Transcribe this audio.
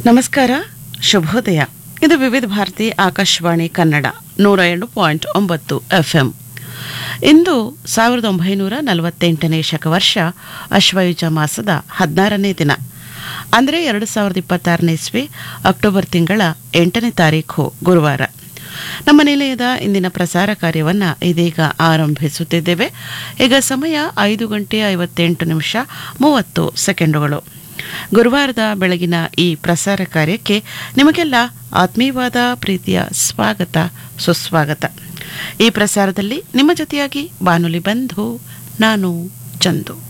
ನಮಸ್ಕಾರ ಶುಭೋದಯ ಇದು ವಿವಿಧ ಭಾರತಿ ಆಕಾಶವಾಣಿ ಕನ್ನಡ ನೂರ ಎರಡು ಪಾಯಿಂಟ್ ಒಂಬತ್ತು ಎಫ್ಎಂ ಇಂದು ಸಾವಿರದ ಒಂಬೈನೂರ ನಲವತ್ತೆಂಟನೇ ಶಕವರ್ಷ ಅಶ್ವಯುಜ ಮಾಸದ ಹದಿನಾರನೇ ದಿನ ಅಂದರೆ ಎರಡು ಸಾವಿರದ ಇಪ್ಪತ್ತಾರನೇ ಇಸ್ವಿ ಅಕ್ಟೋಬರ್ ತಿಂಗಳ ಎಂಟನೇ ತಾರೀಖು ಗುರುವಾರ ನಮ್ಮ ನಿಲಯದ ಇಂದಿನ ಪ್ರಸಾರ ಕಾರ್ಯವನ್ನು ಇದೀಗ ಆರಂಭಿಸುತ್ತಿದ್ದೇವೆ ಈಗ ಸಮಯ ಐದು ಗಂಟೆ ಐವತ್ತೆಂಟು ನಿಮಿಷ ಮೂವತ್ತು ಸೆಕೆಂಡುಗಳು ಗುರುವಾರದ ಬೆಳಗಿನ ಈ ಪ್ರಸಾರ ಕಾರ್ಯಕ್ಕೆ ನಿಮಗೆಲ್ಲ ಆತ್ಮೀಯವಾದ ಪ್ರೀತಿಯ ಸ್ವಾಗತ ಸುಸ್ವಾಗತ ಈ ಪ್ರಸಾರದಲ್ಲಿ ನಿಮ್ಮ ಜೊತೆಯಾಗಿ ಬಾನುಲಿ ಬಂಧು ನಾನು ಚಂದು